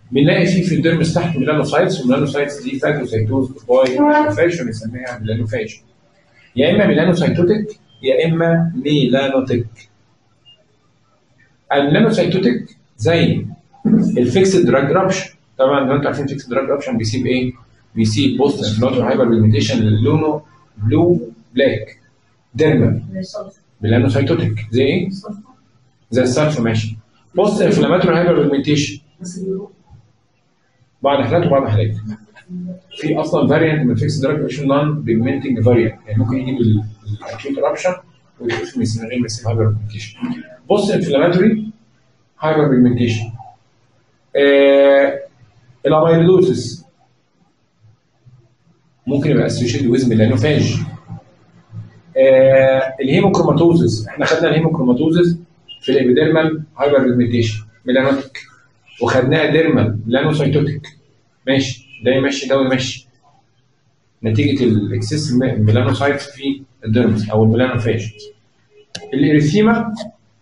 بنلاقي فيه في الديرمس تحت ميلانوسايتس والميلانوسايتس دي فاجوسايتوز باي فاشن بنسميها ميلانوفاج يا اما ميلانوسايتوتيك يا اما ميلانوتيك الميلانوسايتوتيك زي الفيكسد دراج رابشن طبعا زي ما انتم عارفين فيكسد دراج رابشن بيسيب ايه؟ بيسيب بوست انفلاماتوري هايبر بيجمنتيشن اللي لونه بلو بلاك ديرمال ميلانوسايتوتيك زي ايه؟ زي الصرف ماشي بوست انفلاماتوري هايبر بيجمنتيشن بعض حالات وبعض حالات في اصلا فاريانت من فيكس دراج رابشن نون بيجمنتنج فاريانت يعني ممكن يجي بالاكيوت رابشن ويخف من غير ما يسيب هايبر بيجمنتيشن بوست انفلاماتوري هايبر بيجمنتيشن الاميلودوسس ممكن يبقى اسوشيتد ويز ميلانوفاج آه الهيموكروماتوزس احنا خدنا الهيموكروماتوزس في الابيديرمال هايبر بيجمنتيشن ميلانوتيك وخدناها ديرمال ميلانوسايتوتيك ماشي ده يمشي ده ويمشي نتيجه الاكسس ميلانوسايت في الديرمس او الميلانوفاج الاريثيما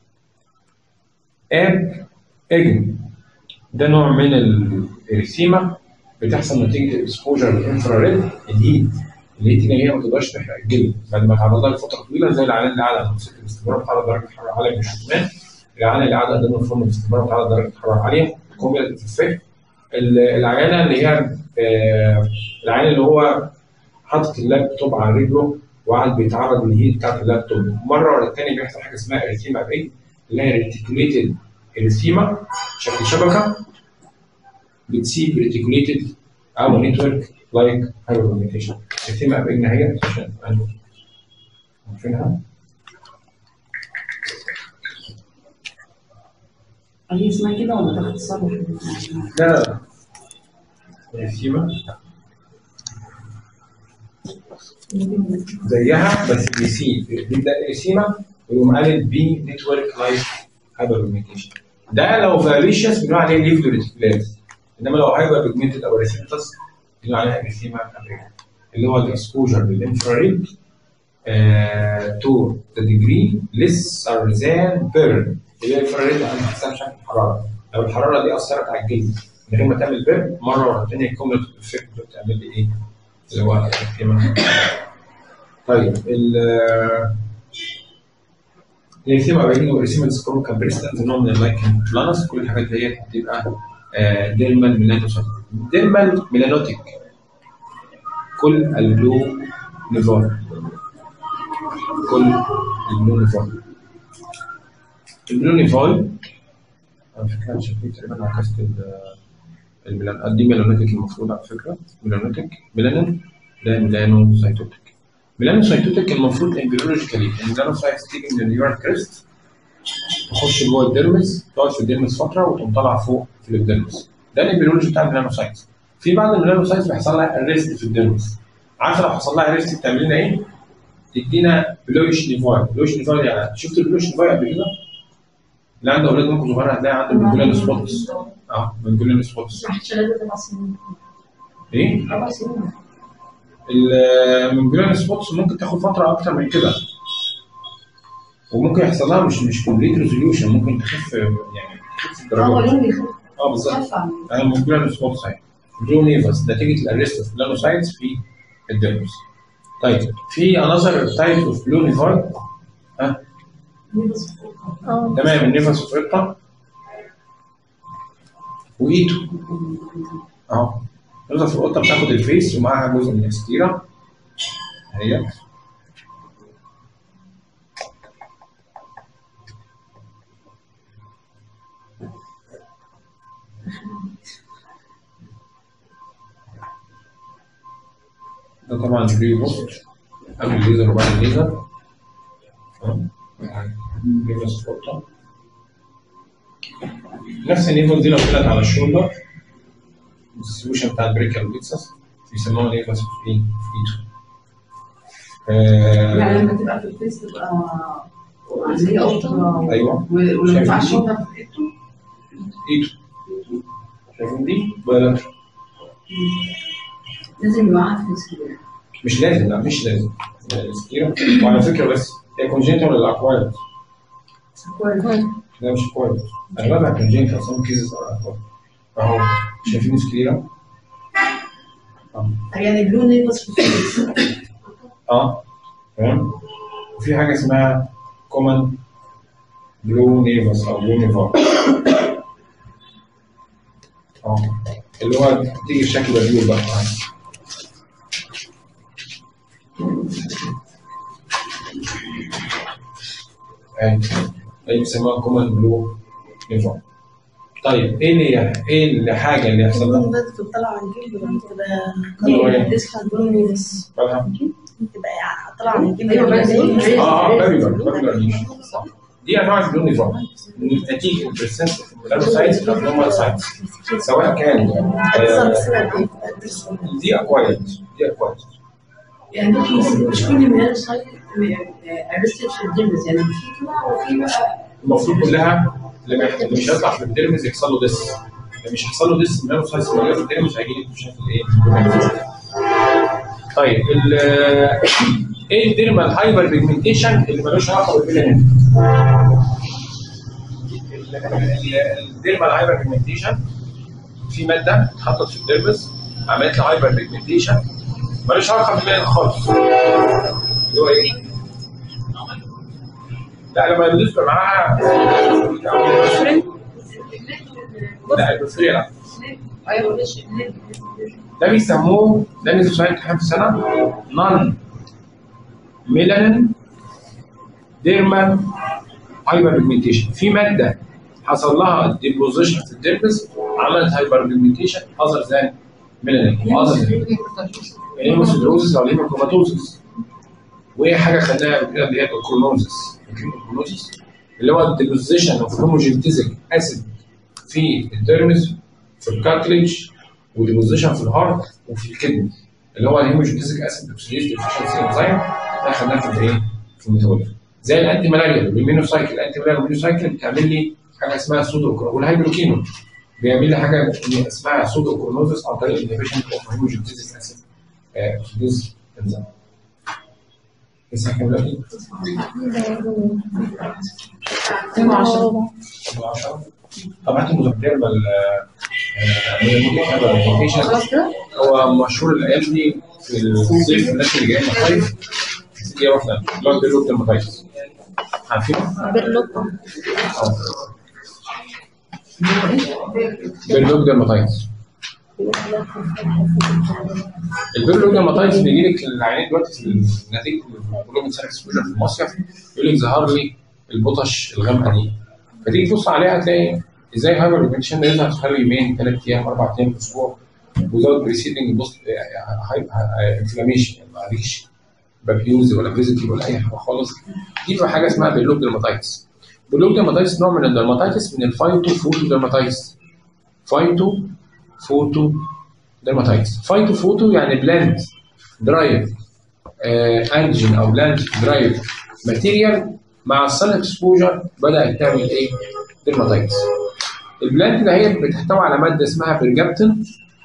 اب اجن ده نوع من الاريثيما بتحصل نتيجه الاكسبوجر للانفراريد الهيت الهيت اللي هي ما تقدرش تحرق الجلد بعد ما تعرض لها لفتره طويله زي العيان اللي قاعد على موتوسيكل باستمرار بتعرض درجه حراره عاليه من الشمال العيان اللي قاعد قدام الفرن باستمرار بتعرض درجه حراره عاليه كومبلت اتفاق العيانه اللي هي آه العيان اللي هو حاطط اللابتوب على رجله وقاعد بيتعرض للهيت بتاعت اللابتوب مره ورا الثانيه بيحصل حاجه اسمها اريثيما باي اللي هي ريتيكوليتد اريثيما شكل شبكه بتسيب ريتيكوليتد او نتورك لايك هايبرميتيشن اريثيما باي هي عشان عارفينها هي اسمها كده ولا ده اختصار لا لا اريثيما زيها بس بيسيب بيبدا اريثيما ويقوم قالب بي نتورك لايك هايبرميتيشن ده لو فاريشيس بنقول عليه ليفلو ريتيكولاز انما لو هايبر بيجمنتد او ريسبتس بنقول عليها اريثيما اللي هو الاكسبوجر للانفراريد تو ذا ديجري لسر ذان بيرن اللي هي الانفراريد عند حساب شكل الحراره لو الحراره دي اثرت على الجلد من غير ما تعمل بيرن مره ورا الثانيه الكومنت افكت بتعمل لي ايه؟ اللي هو الاريثيما طيب ال الاريثيما باين واريثيما ديسكورو كابريستا نوع من اللايكن بلانس كل الحاجات ديت بتبقى ديرمال ميلانوسايت ديرمال ميلانوتيك كل البلو نيفار كل البلو نيفار البلو نيفار على فكره انا شايف تقريبا عكست الميلان دي ميلانوتيك المفروض على فكره ميلانوتيك ميلانين ده ميلانوسايتوتيك ميلانوسايتوتيك المفروض امبريولوجيكالي الميلانوسايتس تيجي من النيورال كريست تخش جوه الديرمس تقعد في الديرمس فتره وتقوم طالعه فوق في الديرمس ده الامبريولوجي بتاع الميلانوسايتس في بعض الميلانوسايتس بيحصل لها اريست في الديرمس عارف لو حصل لها اريست بتعمل لنا ايه؟ تدينا بلوش نيفاي بلوش نيفاي يعني شفت البلوش نيفاي قبل كده؟ اللي عنده اولاد ممكن صغيره هتلاقي عنده منجولان سبوتس اه منجولان سبوتس ايه؟ اربع سنين المنجولان سبوتس ممكن تاخد فتره اكتر من كده وممكن يحصل لها مش مش كومبليت ريزوليوشن ممكن تخف يعني تخف هو الدرجات لون بيخف اه بالظبط خف عن انا المنجولان سبوتس اهي بلو نيفاس نتيجه الارست اوف ميلانوسايتس في الديرمس طيب في انذر تايب اوف بلو نيفاي ها تمام النيفاس اوف ريبتا وايتو اهو نقطة في القطة بتاخد الفيس ومعاها جزء من الاستيرا اهي ده طبعا بري بوست قبل الليزر وبعد الليزر أهو. نيفاس في القطة نفس النيفل دي لو طلعت على الشولدر الديستريبيوشن بتاع البريكال بيتسس بيسموها نيفاس في ايه؟ في ايتو. يعني آه، لما تبقى في الفيس تبقى زي قطة ايوه ولما شايفين ينفعش دي؟ تحطها في ايده ايتو شايفين دي؟ ولا لازم يبقى معاها فيس كده مش لازم لا مش لازم السكيرة وعلى فكرة بس هي كونجنتال ولا اكوايرد؟ كويس لا مش اكوايرد اغلبها كونجنتال سم كيسز ار اكوايرد اهو شايفين سكليرا اه يعني بلو نيفس في الفيس اه تمام وفي حاجه اسمها كومن بلو نيفس او بلو نيفار اه اللي هو تيجي الشكل ده بيقول بقى ايوه ايوه بيسموها كومن بلو نيفار طيب ايه اللي ايه الحاجه اللي يحصل لها؟ اللون ده بتطلع عن الجلد ولا بتبقى اللون إيه؟ بتصحى بلو نيفس فاهمها؟ بتبقى طالعه عن الجلد أيوة، ولا بس إيه؟ اه اه بابيلون بابيلون دي انواع البلو نيفار نتيجه البرسنت في الميلانوسايتس او النومالسايتس سواء كان هتصل آه، بسنة قد إيه؟ قد السنة. دي اكوايرد دي اكوايرد يعني ممكن مش كل من سايت ارستد في الدرمز يعني في كده وفي بقى المفروض كلها اللي ما- اللي مش هيطلع في الديرمز يحصل له ديس اللي مش هيحصل له ديس الميلانوسايتس اللي في الديرمز هيجي لي مش الايه طيب ال ايه الديرمال هايبر بيجمنتيشن اللي ملوش علاقه بالميلانين الديرمال هايبر بيجمنتيشن في ماده اتحطت في الديرمز عملت له هايبر بيجمنتيشن ملوش علاقه بالميلانين خالص اللي هو ايه؟ لا لما يضيف معاها لا البكتيريا لا ايوه ماشي ده بيسموه ده نزل سؤال امتحان في السنه نون ميلانين ديرمال هايبر بيجمنتيشن في ماده حصل لها ديبوزيشن في الديرمس عملت هايبر بيجمنتيشن اذر ذان ميلانين واذر ذان الهيموسيدروزس او الهيموكروماتوزس وايه حاجه خدناها قبل كده اللي هي الكرونوزس الكرونوزس اللي هو الديبوزيشن اوف هوموجينتيزك اسيد في الديرمس في الكارتليج وديبوزيشن في الهارت وفي الكدني اللي هو الهيموجينتيزك اسيد اوكسيديز ديفيشنسي انزيم ده خدناه في الايه؟ في الميتابوليزم زي الانتي مالاريا والمينوسايكل الانتي مالاريا والمينوسايكل بتعمل لي حاجه اسمها سودو والهيدروكينون بيعمل لي حاجه اسمها سودو كرونوزس عن طريق الانهبيشن اوف هيموجينتيزك اسيد اوكسيديز انزيم لسه احنا دلوقتي 10 طب هاتوا مذكره بال خلاص كده هو مشهور الايام دي في الصيف الناس اللي جايه من الصيف دي واحده اللي هو بيرلوك ديرماتايتس عارفينه؟ باللطة اه بيرلوك ديرماتايتس البيرلوك ديرماتايتس بيجي لك العيانين دلوقتي في نتيجه الكلوم سان اكسبوجر في المصيف يقول لك ظهر لي البطش الغامقه دي فتيجي تبص عليها تلاقي ازاي هايبر بيجمنتيشن ده يظهر في خلال يومين ثلاث ايام اربع ايام اسبوع وزود بريسيدنج بوست انفلاميشن ما عنديش بابيوز ولا فيزيتي ولا اي حاجه خالص دي بقى حاجه اسمها بيلوك ديرماتايتس بيلوك ديرماتايتس نوع من الديرماتايتس من الفايتو فوتو ديرماتايتس فايتو فوتو ديرماتايتس فايتو فوتو يعني بلاند درايف انجين او بلاند درايف ماتيريال مع السن اكسبوجر بدات تعمل ايه؟ ديرماتايتس البلاند ده هي بتحتوي على ماده اسمها برجابتين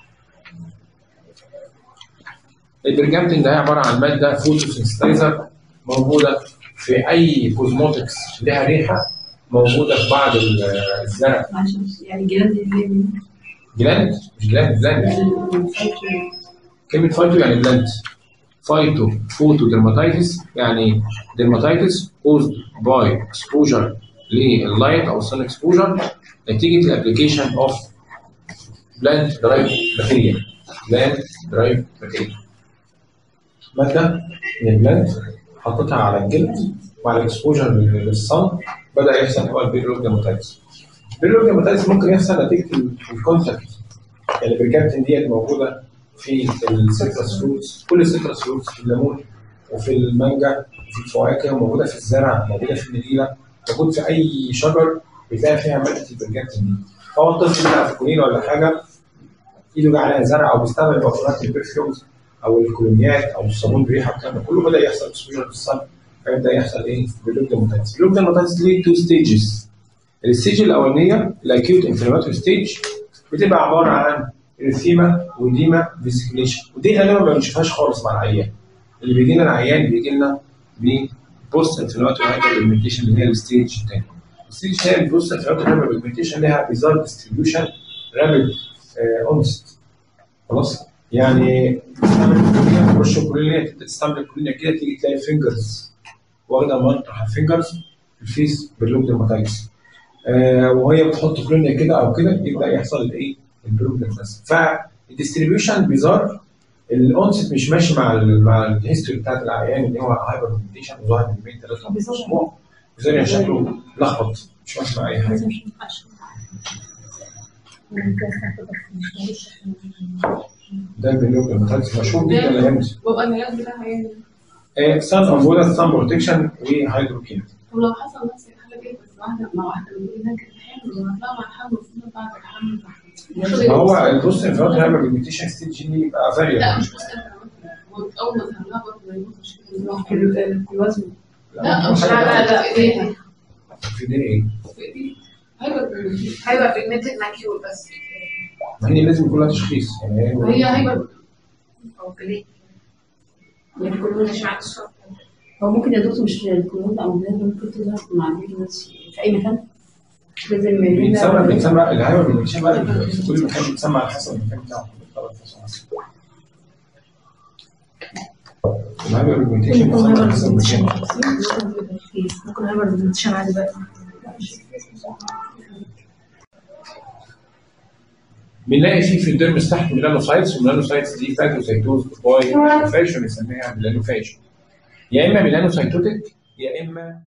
البرجامتين ده عباره عن ماده فوتوسنسيتايزر موجوده في اي كوزموتكس لها ريحه موجوده في بعض ال- الزرع يعني جلاند اللي جلاند مش جلاند جلاند كلمه فايتو يعني بلاند فايتو فوتو ديرماتايتس يعني ديرماتايتس كوزد باي اكسبوجر لللايت او السن اكسبوجر نتيجه الابلكيشن اوف بلاند درايف ماتيريال بلاند درايف ماتيريال ماده من البلاند حطيتها على الجلد وعلى الاكسبوجر للصن بدا يحصل هو البيرلوج ديرماتايتس البيرلوج ديرماتايتس ممكن يحصل نتيجه الكونتاكت يعني البركابتين ديت موجوده في السيترس فروتس كل السيترس فروتس في الليمون وفي المانجا وفي الفواكه وموجوده في الزرع موجوده في النجيله موجود في اي شجر بتلاقي فيها ماده البركابتين دي فهو الطفل بقى في كولينا ولا حاجه ايده جه عليها زرع او بيستعمل بفرات البرفيومز او الكولونيات او الصابون بريحه الكلام ده كله بدا يحصل اكسبوجر في الصن فيبدا يحصل ايه؟ بلوك ديموتايتس بلوك ديموتايتس ليه تو ستيجز الستيج الاولانيه الاكيوت انفلاماتوري ستيج بتبقى عباره عن اريثيما وديما فيسيكوليشن ودي غالبا ما بنشوفهاش خالص مع العيان اللي بيجي لنا العيان بيجي لنا بوست انفلاماتوري هايبر بيجمنتيشن اللي هي الستيج الثاني الستيج الثاني البوست انفلاماتوري هايبر بيجمنتيشن لها بيزار ديستريبيوشن رابد اونست خلاص يعني تستعمل الكولونيا ترش الكولونيا تبدا تستعمل الكولونيا كده تيجي تلاقي فينجرز واخده مطرح الفينجرز في الفيس باللوب ديرماتايتس آه وهي بتحط كولونيا كده او كده يبدا يحصل الايه؟ البلوك ديرماتايتس فالديستريبيوشن بيظهر الاونست مش ماشي مع ال مع الهيستوري بتاعت العيان اللي هو هايبر بيجمنتيشن وظاهر من يومين ثلاثه في اسبوع وزي شكله لخبط مش ماشي مع اي حاجه ده البلوك ديرماتايتس مشهور جدا الايام دي ببقى العلاج بتاعها يعني سان افودا سان بروتكشن وهيدروكين طب لو حصل نفس الحاله دي بس واحده مع واحده من دول هناك الحمل وهطلع مع الحمل المفروض بعد الحمل ما هو البوست انفلاماتوري هايبر بيجمنتيشن ستيج دي يبقى لا فاريبل مش بس اول ما تهمها برضه ما يبصش في ال- في الوزن لا مش حاجة لا لا في ايديها في دي ايه؟ في ايديها هايبر هيبقى بيجمنتد ماكيول بس ما هي لازم يكون لها تشخيص يعني هي هايبر او بليك يعني كله مش عارف الصوت هو ممكن يا دكتور مش الكلود او البلاد ممكن تظهر مع الفيروس في اي مكان لازم بيتسمى بيتسمى الهايبر بيجمنتيشن بقى في كل مكان بيتسمى على حسب المكان بتاعه الهايبر بيجمنتيشن بيتسمى على حسب المكان ممكن هايبر بيجمنتيشن عادي بقى بنلاقي فيه في الديرمس تحت ميلانوسايتس والميلانوسايتس دي فاجوسايتوز باي فاشن بنسميها ميلانوفاج يا اما ميلانوسايتوتيك يا اما